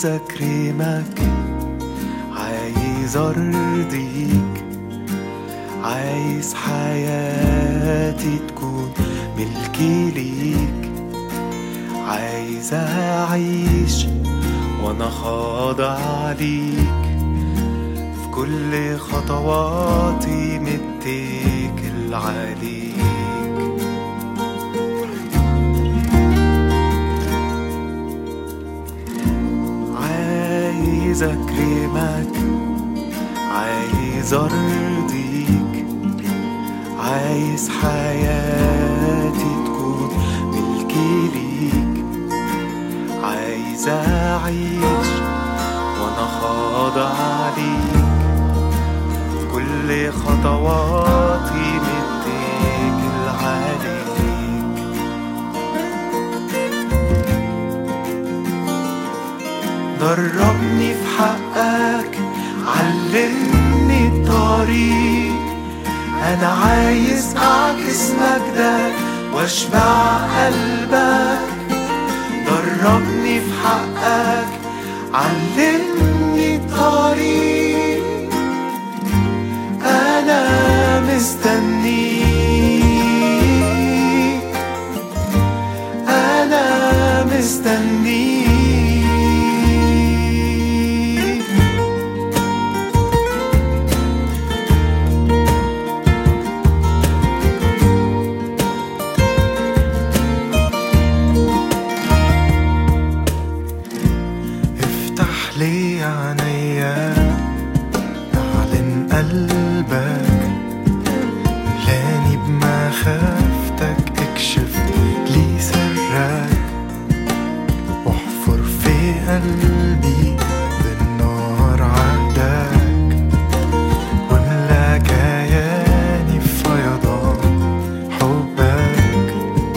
عايز اكرمك عايز ارضيك عايز حياتي تكون ملكي ليك عايز اعيش وانا خاضع ليك في كل خطواتي متكل عليك عايز اكرمك عايز ارضيك عايز حياتي تكون ملكي ليك عايز اعيش وانا خاضع ليك كل خطواتي متكل عليك دربني في حقك علمني الطريق انا عايز اعكس مجدك واشبع قلبك دربني في حقك علمني الطريق انا مستنيك انا مستنيك افتح لي عينيا اعلن قلبك ملاني بمخافتك اكشف لي سرك واحفر في قلبي بالنار عهدك واملا كياني بفيضان حبك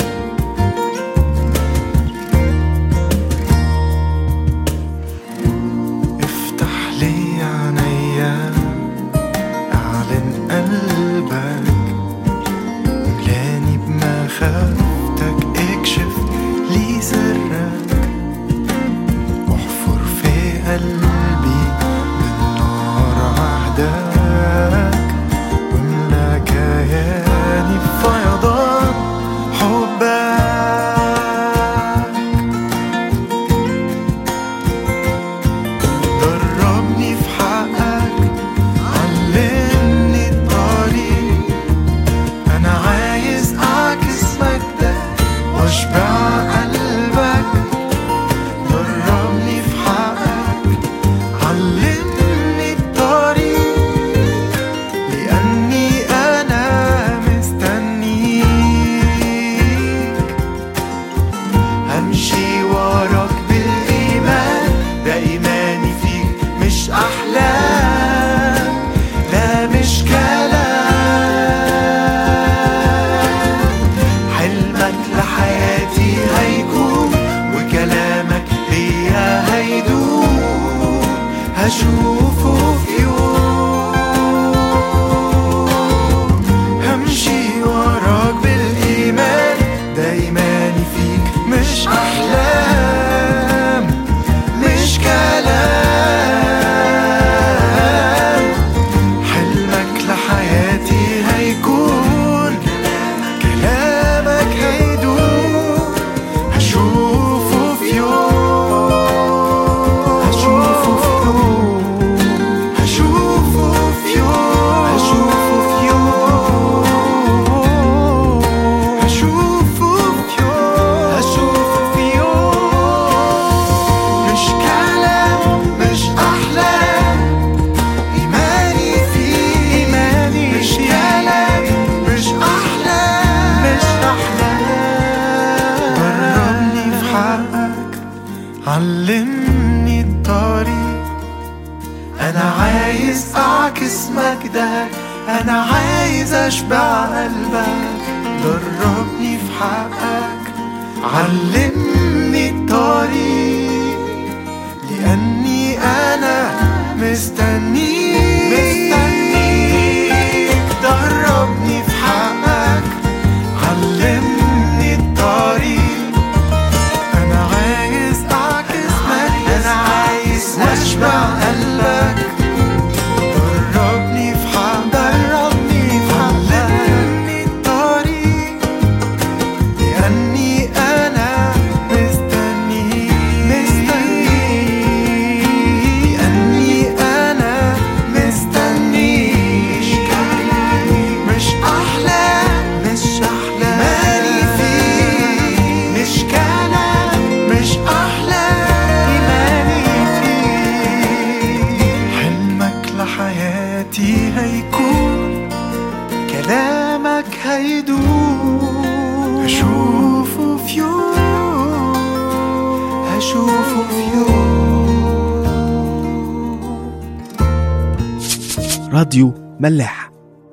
افتح لي عينيا اعلن قلبك ملاني بمخافتك اكشف لي سرك واحفر في قلبي بالنار عهدك واملا كياني بفيضان حبك دربني في حقك علمني الطريق انا عايز اعكس مجدك واشبع قلبك دربني في حقك علمني الطريق لاني انا مستنيك همشي وراك بالإيمان ده إيماني فيك مش أحلام لا مش كلام حلمك لحياتي هيكون وكلامك ليا هيدوم هشوفه في يوم همشي وراك بالإيمان ده إيماني فيك مش أحلام مش كلام حلمك لحياتي هيكون كلامك هيدوم هشوفه في يوم هشوفه في يوم هشوفه في يوم هشوفه في يوم هشوفه في يوم هشوفه في يوم مش كلام مش أحلام إيماني فيه إيماني مش كلام مش أحلام مش أحلام دربني في حقك علمني الطريق أنا عايز أعكس مجدك أنا عايز أشبع قلبك دربني في حقك علمني الطريق لأني أنا مستنيك مستنيك دربني في حقك علمني الطريق أنا عايز أعكس مجدك أنا عايز راديو ملاح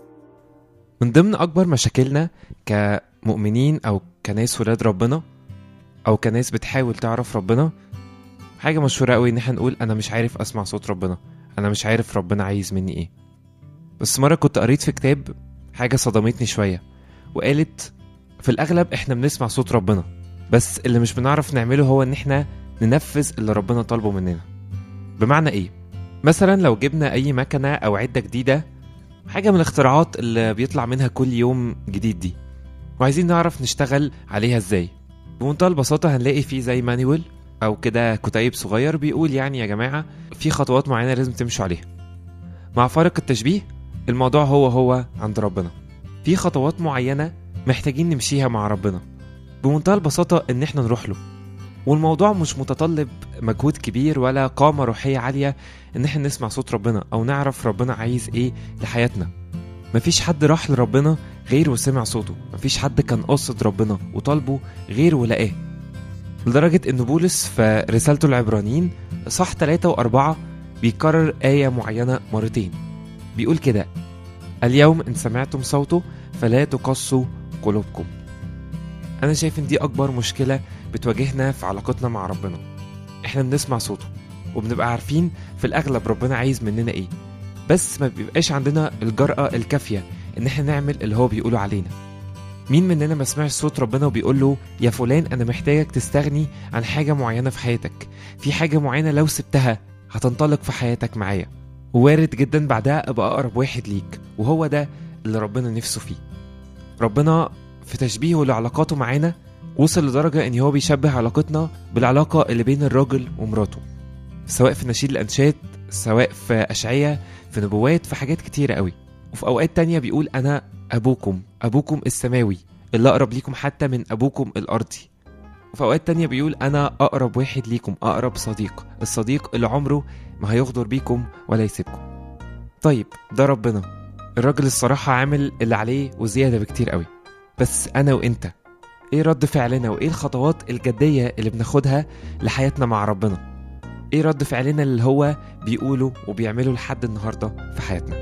من ضمن أكبر مشاكلنا كمؤمنين أو كناس ولاد ربنا أو كناس بتحاول تعرف ربنا حاجة مشهورة أوي إن احنا نقول أنا مش عارف أسمع صوت ربنا أنا مش عارف ربنا عايز مني إيه بس مرة كنت قريت في كتاب حاجة صدمتني شوية وقالت في الأغلب احنا بنسمع صوت ربنا بس اللي مش بنعرف نعمله هو إن احنا ننفذ اللي ربنا طالبه مننا بمعنى إيه؟ مثلا لو جبنا أي مكنة أو عدة جديدة حاجة من الاختراعات اللي بيطلع منها كل يوم جديد دي وعايزين نعرف نشتغل عليها ازاي بمنتهى البساطة هنلاقي فيه زي مانيوال أو كده كتيب صغير بيقول يعني يا جماعة في خطوات معينة لازم تمشوا عليها مع فارق التشبيه الموضوع هو هو عند ربنا في خطوات معينة محتاجين نمشيها مع ربنا بمنتهى البساطة إن احنا نروح له والموضوع مش متطلب مجهود كبير ولا قامة روحية عالية إن احنا نسمع صوت ربنا أو نعرف ربنا عايز إيه لحياتنا مفيش حد راح لربنا غير وسمع صوته مفيش حد كان قاصد ربنا وطالبه غير ولقاه لدرجة إن بولس في رسالته العبرانيين صح 3 و4 بيكرر آية معينة مرتين بيقول كده اليوم إن سمعتم صوته فلا تقصوا قلوبكم أنا شايف إن دي أكبر مشكلة بتواجهنا في علاقتنا مع ربنا إحنا بنسمع صوته وبنبقى عارفين في الأغلب ربنا عايز مننا إيه بس ما بيبقاش عندنا الجرأة الكافية إن إحنا نعمل اللي هو بيقوله علينا مين مننا ما سمعش صوت ربنا وبيقول له يا فلان أنا محتاجك تستغني عن حاجة معينة في حياتك في حاجة معينة لو سبتها هتنطلق في حياتك معايا ووارد جدا بعدها أبقى أقرب واحد ليك وهو ده اللي ربنا نفسه فيه ربنا في تشبيهه لعلاقاته معانا وصل لدرجة إن هو بيشبه علاقتنا بالعلاقة اللي بين الراجل ومراته سواء في نشيد الأنشاد سواء في أشعية في نبوات في حاجات كتيرة قوي وفي أوقات تانية بيقول أنا أبوكم أبوكم السماوي اللي أقرب ليكم حتى من أبوكم الأرضي وفي أوقات تانية بيقول أنا أقرب واحد ليكم أقرب صديق الصديق اللي عمره ما هيغدر بيكم ولا يسيبكم طيب ده ربنا الراجل الصراحة عامل اللي عليه وزيادة بكتير قوي بس أنا وإنت إيه رد فعلنا وإيه الخطوات الجدية اللي بناخدها لحياتنا مع ربنا ايه رد فعلنا اللي هو بيقوله وبيعمله لحد النهارده في حياتنا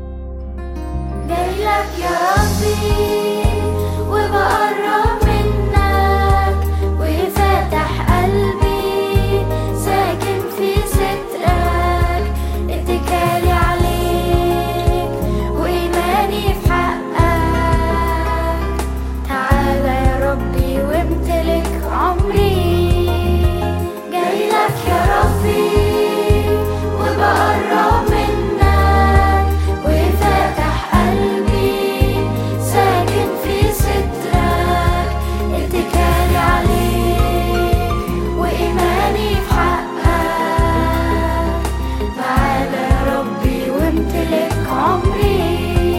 جايلك يا ربي وبقرب منك وفاتح قلبي ساكن في سترك اتكالي عليك وإيماني في حقك تعالى يا ربي وامتلك عمري جايلك يا ربي وبقرب منك وفاتح قلبي ساكن في سترك اتكالي عليك وإيماني في حقك تعالى يا ربي وامتلك عمري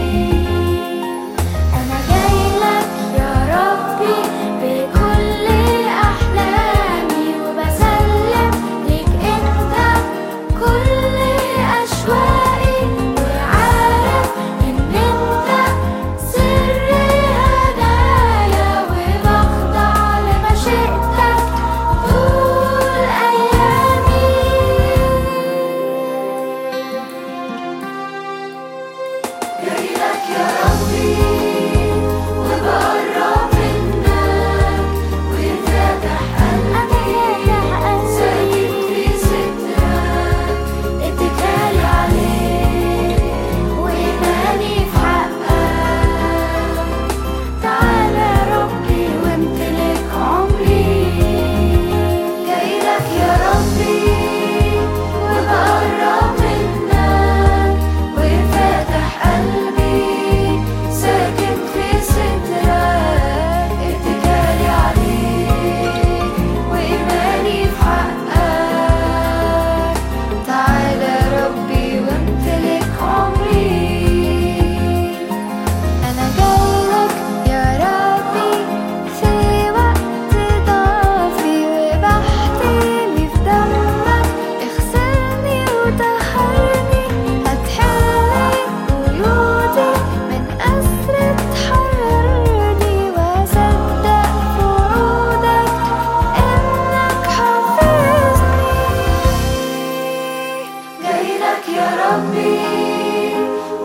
أنا جايلك يا ربي بكل أحلامي وبسلم ليك أنت كل أشواقي وعارف إن أنت سر هدايا وبخضع لمشيئتك طول أيامي جايلك يا ربي وبقرب منك وفاتح قلبي ساكن في سترك اتكالي عليك وإيماني في حقك تعالى يا ربي وامتلك عمري جايلك يا ربي وبقرب منك وفاتح قلبي ساكن في سترك اتكالي عليك وإيماني في حقك تعالى يا ربي وامتلك عمري أنا جايلك يا ربي في وقت ضعفي وبحتمي في دمك اغسلني وطهرني هتحلي قيودي من أسر تحررني وأصدق في وعودك إنك حافظني جايلك يا ربي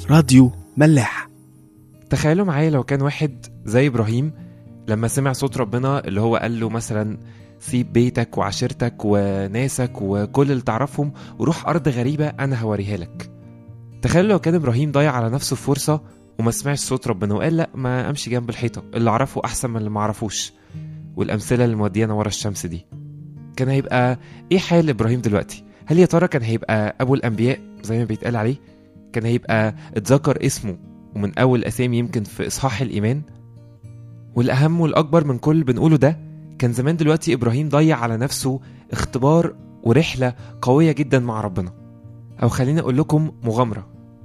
راديو ملاح تخيلوا معايا لو كان واحد زي ابراهيم لما سمع صوت ربنا اللي هو قال له مثلا سيب بيتك وعشيرتك وناسك وكل اللي تعرفهم وروح ارض غريبه انا هوريها لك تخيلوا لو كان ابراهيم ضيع على نفسه فرصه وما سمعش صوت ربنا وقال لا ما امشي جنب الحيطه اللي اعرفه احسن من اللي ما اعرفوش والامثله اللي موديانا ورا الشمس دي كان هيبقى ايه حال ابراهيم دلوقتي هل يا ترى كان هيبقى ابو الانبياء زي ما بيتقال عليه كان هيبقى اتذكر اسمه ومن اول اسامي يمكن في اصحاح الايمان والاهم والاكبر من كل اللي بنقوله ده كان زمان دلوقتي ابراهيم ضيع على نفسه اختبار ورحله قويه جدا مع ربنا او خليني اقول لكم مغامره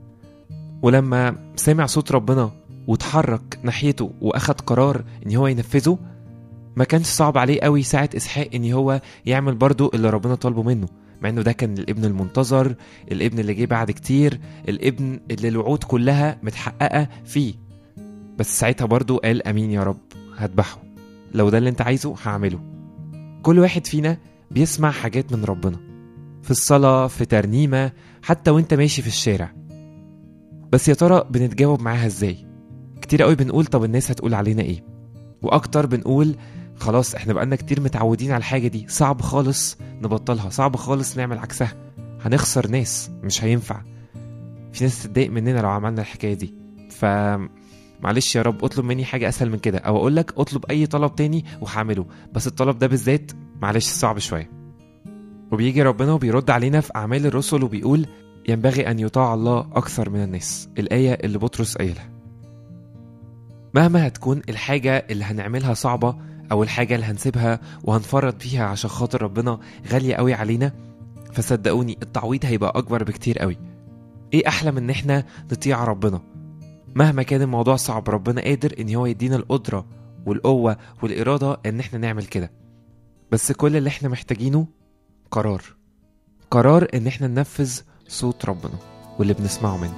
ولما سمع صوت ربنا واتحرك ناحيته واخد قرار ان هو ينفذه ما كانش صعب عليه قوي ساعة إسحاق إن هو يعمل برضو اللي ربنا طالبه منه مع إنه ده كان الابن المنتظر الابن اللي جه بعد كتير الابن اللي الوعود كلها متحققة فيه بس ساعتها برضو قال أمين يا رب هذبحه لو ده اللي انت عايزه هعمله كل واحد فينا بيسمع حاجات من ربنا في الصلاة في ترنيمة حتى وانت ماشي في الشارع بس يا ترى بنتجاوب معاها ازاي كتير قوي بنقول طب الناس هتقول علينا ايه واكتر بنقول خلاص احنا بقالنا كتير متعودين على الحاجة دي صعب خالص نبطلها صعب خالص نعمل عكسها هنخسر ناس مش هينفع في ناس تتضايق مننا لو عملنا الحكاية دي ف معلش يا رب اطلب مني حاجة أسهل من كده أو أقول لك اطلب أي طلب تاني وهعمله بس الطلب ده بالذات معلش صعب شوية وبيجي ربنا وبيرد علينا في أعمال الرسل وبيقول ينبغي أن يطاع الله أكثر من الناس الآية اللي بطرس قايلها مهما هتكون الحاجة اللي هنعملها صعبة أو الحاجة اللي هنسيبها وهنفرط فيها عشان خاطر ربنا غالية قوي علينا فصدقوني التعويض هيبقى أكبر بكتير قوي إيه أحلى من إن إحنا نطيع ربنا مهما كان الموضوع صعب ربنا قادر إن هو يدينا القدرة والقوة والإرادة إن إحنا نعمل كده بس كل اللي إحنا محتاجينه قرار قرار إن إحنا ننفذ صوت ربنا واللي بنسمعه منه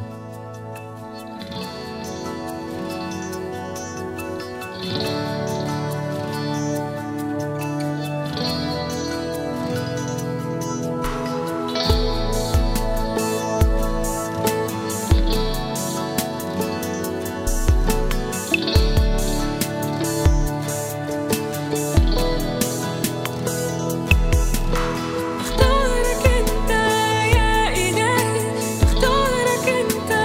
اختارك انت يا الهي اختارك انت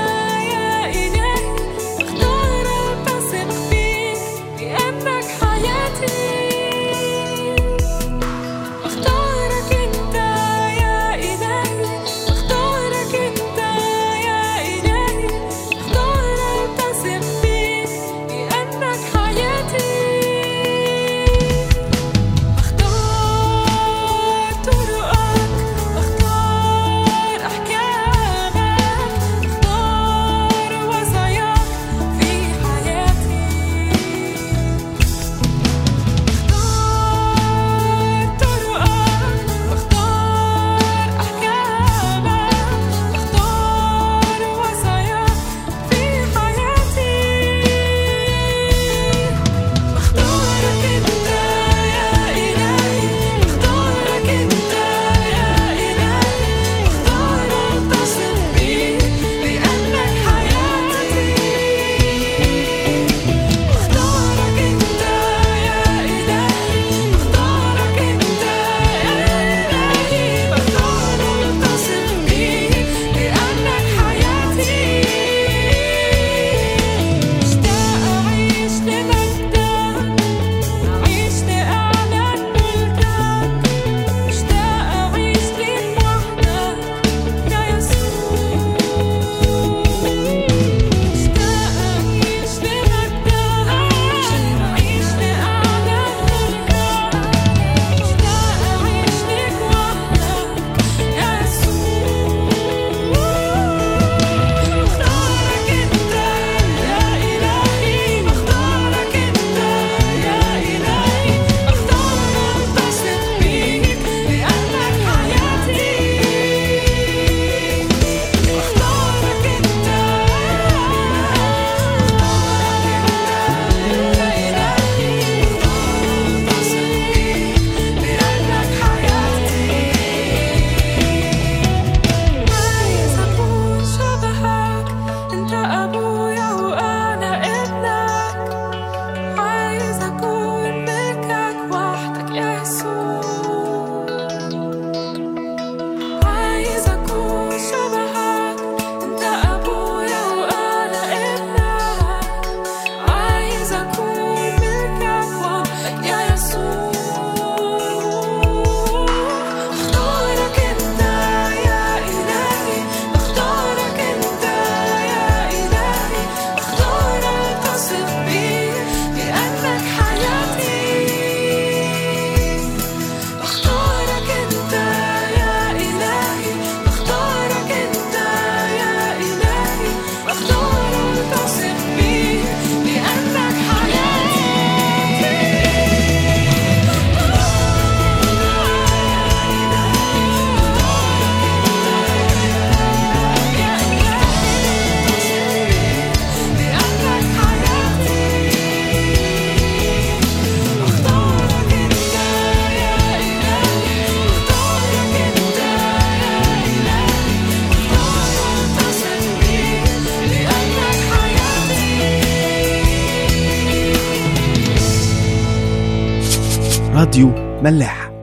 راديو ملاح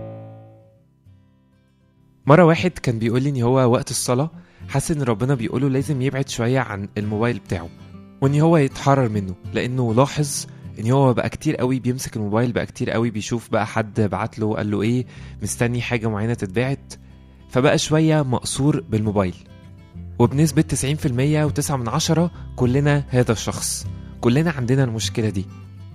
مرة واحد كان بيقول لي ان هو وقت الصلاة حاسس ان ربنا بيقوله لازم يبعد شوية عن الموبايل بتاعه وان هو يتحرر منه لانه لاحظ ان هو بقى كتير قوي بيمسك الموبايل بقى كتير قوي بيشوف بقى حد بعت له قال له ايه مستني حاجة معينة تتبعت فبقى شوية مقصور بالموبايل وبنسبة 90% وتسعة من عشرة كلنا هذا الشخص كلنا عندنا المشكلة دي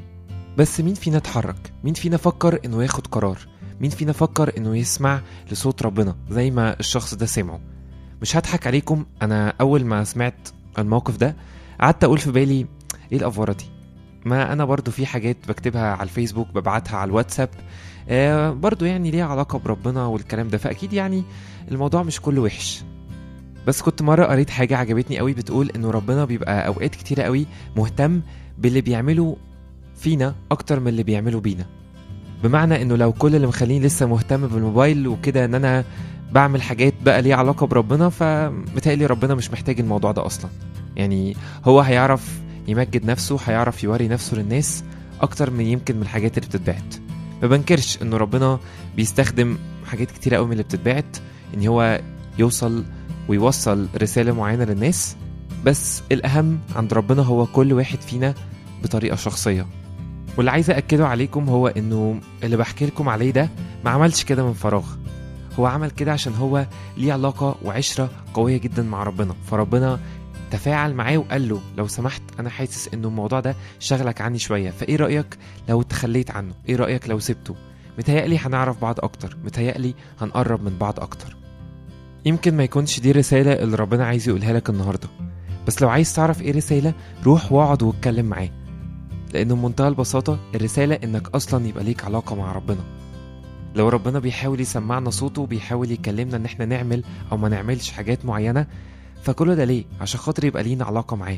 بس مين فينا اتحرك مين فينا فكر انه ياخد قرار مين فينا فكر انه يسمع لصوت ربنا زي ما الشخص ده سمعه مش هضحك عليكم انا اول ما سمعت الموقف ده قعدت اقول في بالي ايه الافوره دي ما انا برضو في حاجات بكتبها على الفيسبوك ببعتها على الواتساب آه برضو يعني ليها علاقه بربنا والكلام ده فاكيد يعني الموضوع مش كله وحش بس كنت مره قريت حاجه عجبتني قوي بتقول انه ربنا بيبقى اوقات كتيره قوي مهتم باللي بيعمله فينا اكتر من اللي بيعمله بينا بمعنى انه لو كل اللي مخليني لسه مهتم بالموبايل وكده ان انا بعمل حاجات بقى ليها علاقه بربنا فمتهيألي ربنا مش محتاج الموضوع ده اصلا يعني هو هيعرف يمجد نفسه هيعرف يوري نفسه للناس اكتر من يمكن من الحاجات اللي بتتبعت ما بنكرش انه ربنا بيستخدم حاجات كتيره قوي من اللي بتتبعت ان هو يوصل ويوصل رساله معينه للناس بس الاهم عند ربنا هو كل واحد فينا بطريقه شخصيه واللي عايز أأكده عليكم هو إنه اللي بحكي لكم عليه ده ما عملش كده من فراغ هو عمل كده عشان هو ليه علاقة وعشرة قوية جدا مع ربنا فربنا تفاعل معاه وقال له لو سمحت أنا حاسس إنه الموضوع ده شغلك عني شوية فإيه رأيك لو تخليت عنه إيه رأيك لو سبته متهيألي هنعرف بعض أكتر متهيألي هنقرب من بعض أكتر يمكن ما يكونش دي الرسالة اللي ربنا عايز يقولها لك النهاردة بس لو عايز تعرف إيه رسالة روح واقعد واتكلم معاه لأنه بمنتهى البساطة الرسالة إنك أصلا يبقى ليك علاقة مع ربنا لو ربنا بيحاول يسمعنا صوته وبيحاول يكلمنا إن إحنا نعمل أو ما نعملش حاجات معينة فكل ده ليه؟ عشان خاطر يبقى لينا علاقة معاه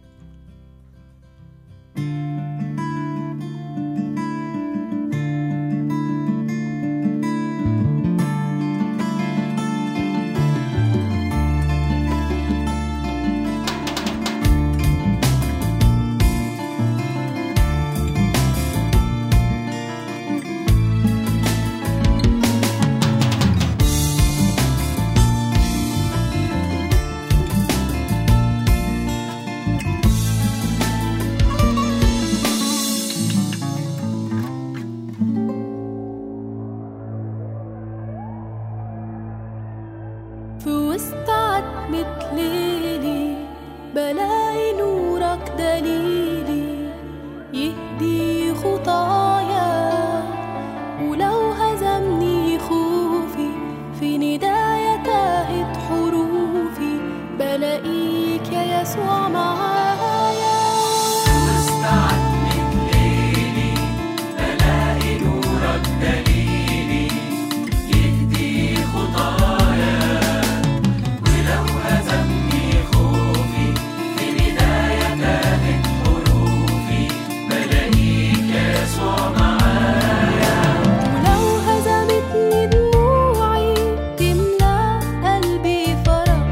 في وسط عتمة ليلي بلاقي نورك دليلي يهدي خطايا ولو هزمني خوفي في نداية تاهت حروفي بلاقيك يا يسوع معايا ولو هزمتني دموعي تملأ قلبي فرح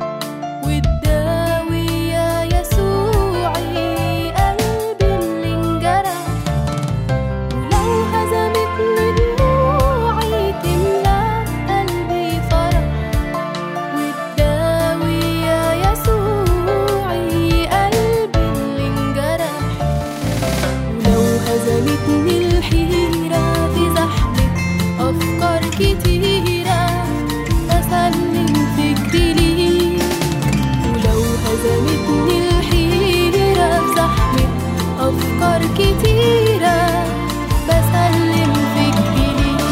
وتداوي يا يسوعي قلبي اللي انجرح ولو هزمتني دموعي تملأ قلبي فرح وتداوي يا يسوعي قلبي اللي انجرح ولو هزمتني الحيرة في زحمة أفكار كتيرة بسلم فكري ليك ولو هزمتني الحيرة في زحمة أفكار كتيرة بسلم فكري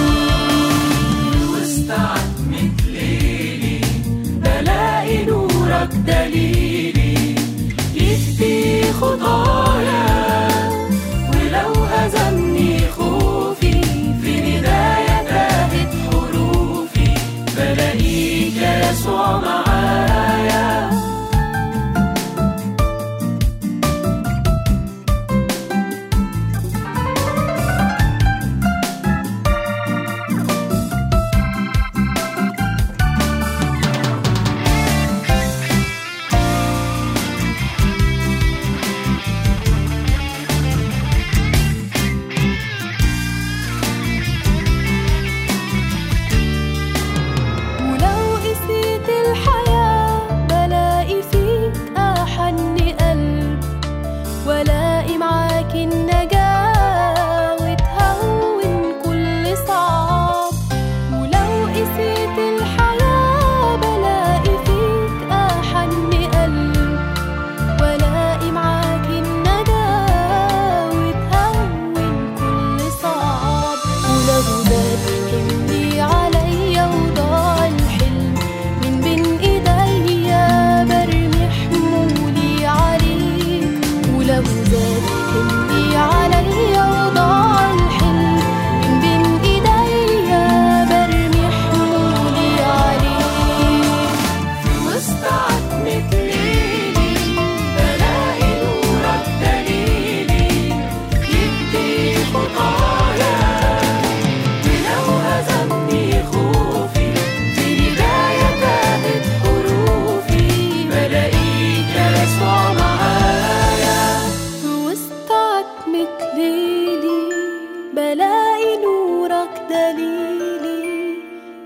ليك بلاقي نورك دليلي يهدي خطايا ولو هزمني خوفي في نداية تاهت حروفي بلاقيك يا يسوع معايا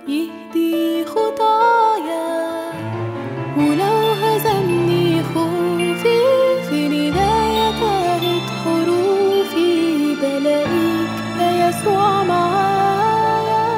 يهدي خطايا ولو هزمني خوفي في نداية تاهت حروفي بلاقيك يا يسوع معايا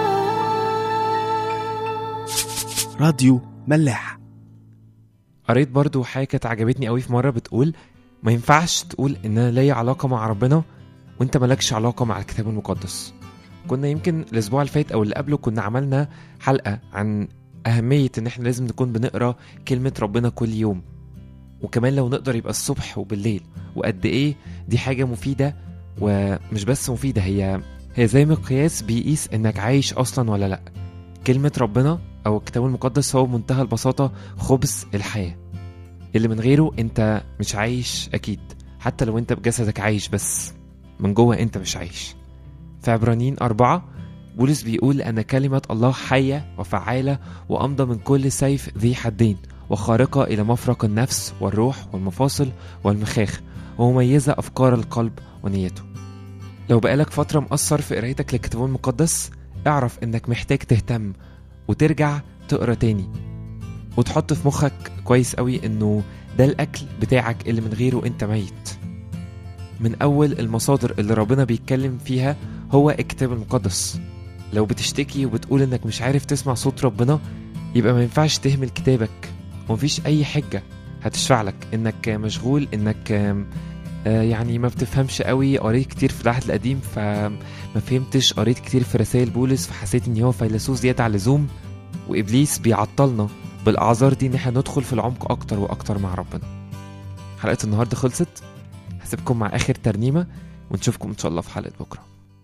راديو ملاح قريت برضو حاجة كانت عجبتني قوي في مرة بتقول ما ينفعش تقول ان انا ليا علاقة مع ربنا وانت مالكش علاقة مع الكتاب المقدس كنا يمكن الاسبوع اللي فات او اللي قبله كنا عملنا حلقة عن اهمية ان احنا لازم نكون بنقرا كلمة ربنا كل يوم وكمان لو نقدر يبقى الصبح وبالليل وقد ايه دي حاجة مفيدة ومش بس مفيدة هي هي زي مقياس بيقيس انك عايش اصلا ولا لا كلمة ربنا او الكتاب المقدس هو بمنتهى البساطة خبز الحياة اللي من غيره انت مش عايش اكيد حتى لو انت بجسدك عايش بس من جوه انت مش عايش في عبرانيين أربعة بولس بيقول أن كلمة الله حية وفعالة وأمضى من كل سيف ذي حدين وخارقة إلى مفرق النفس والروح والمفاصل والمخاخ ومميزة أفكار القلب ونيته لو بقالك فترة مقصر في قرايتك للكتاب المقدس اعرف إنك محتاج تهتم وترجع تقرا تاني وتحط في مخك كويس قوي إنه ده الأكل بتاعك اللي من غيره أنت ميت من أول المصادر اللي ربنا بيتكلم فيها هو الكتاب المقدس لو بتشتكي وبتقول انك مش عارف تسمع صوت ربنا يبقى ما ينفعش تهمل كتابك ومفيش اي حجة هتشفع لك انك مشغول انك آم، آه، يعني ما بتفهمش قوي قريت كتير في العهد القديم فما فهمتش قريت كتير في رسائل بولس فحسيت ان هو فيلسوف زيادة على اللزوم وابليس بيعطلنا بالاعذار دي ان احنا ندخل في العمق اكتر واكتر مع ربنا حلقة النهاردة خلصت هسيبكم مع اخر ترنيمة ونشوفكم ان شاء الله في حلقة بكرة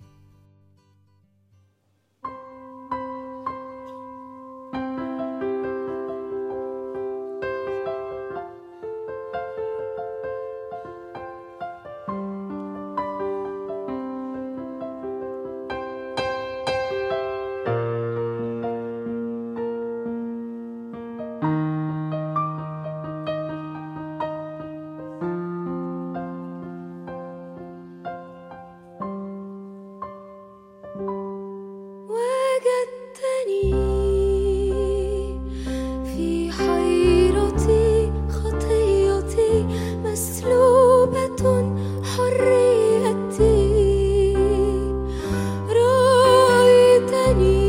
وجدتني في حيرتي خطيتي مسلوبة حريتي رأيتني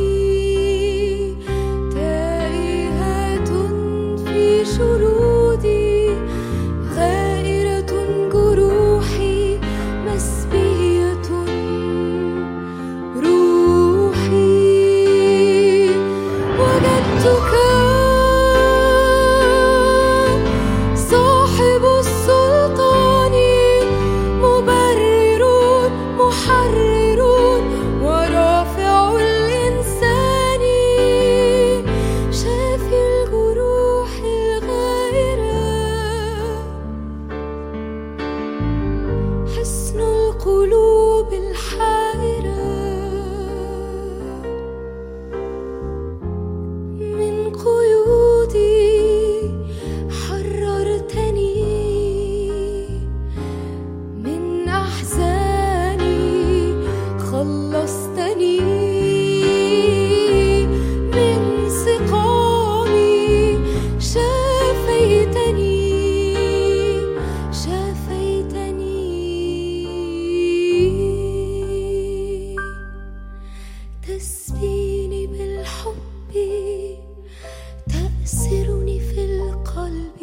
تائهة في شرودي غائرة جروحي مسبية روحي وجدتك صاحب السلطان مبرر محرر ورافع الإنسان شافي الجروح الغائرة حسن القلوب الحائرة من قيودي حررتني من أحزاني خلصتني من سقامي شافيتني شافيتني تسبيني بالحب تأسرني في القلب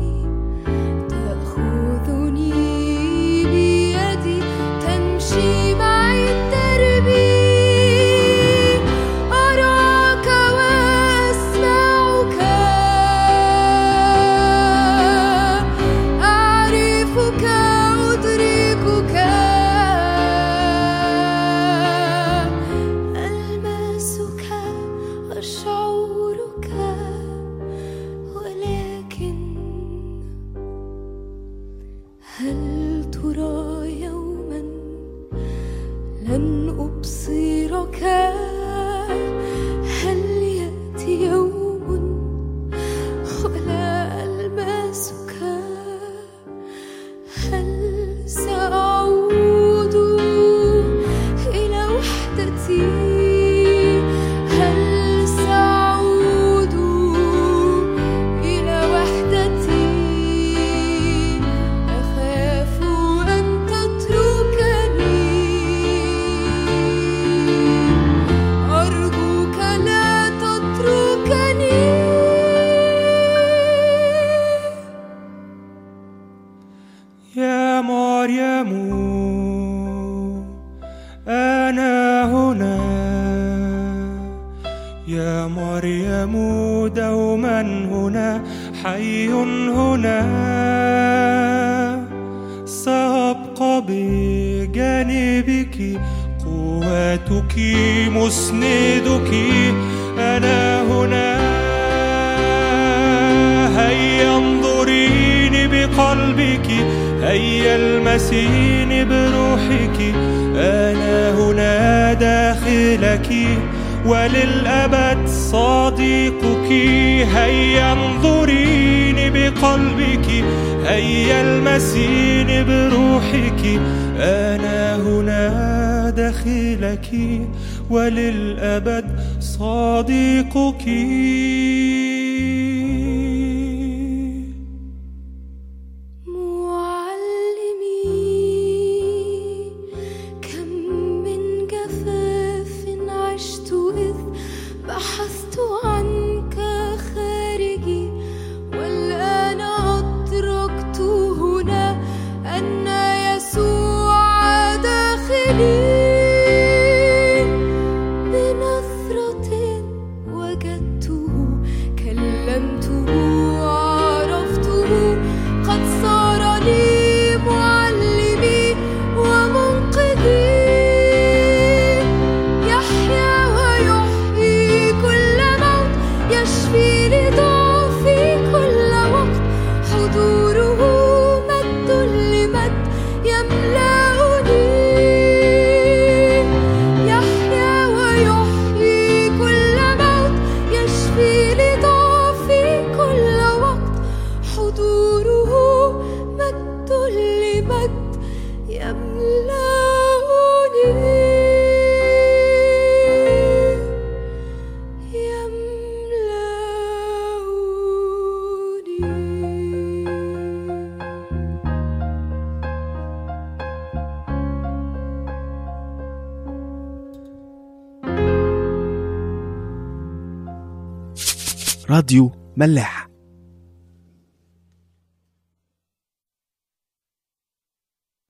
تأخذني بيدي تمشي معي الدرب أراك وأسمعك أعرفك أدركك ألمسك أشعرك ولكن هل ترى يوما لن أبصرك هل يأتي يوم ولا ألمسك هل سأعود إلى وحدتي هل يا مريم دوما هنا حي هنا سأبقى بجانبك قوتك مسندك أنا هنا هيا انظريني بقلبك هيا المسيني بروحك أنا هنا داخلك وللأبد صديقك هيا انظريني بقلبك هيا المسيني بروحك أنا هنا داخلك وللأبد صديقك معلمي كم من جفاف عشت إذ بحثت عنك خارجي والآن أدركت هنا أن يسوع داخلي بنظرة وجدته كلمته عرفته قد صار لي معلمي ومنقذي يحيا ويحيي كل موت يشفي لضعفي كل وقت حضوره مد لمد يملأني يحيا ويحيي كل موت يشفي لضعفي كل وقت حضوره مد لمد يملأني يملأني راديو ملاح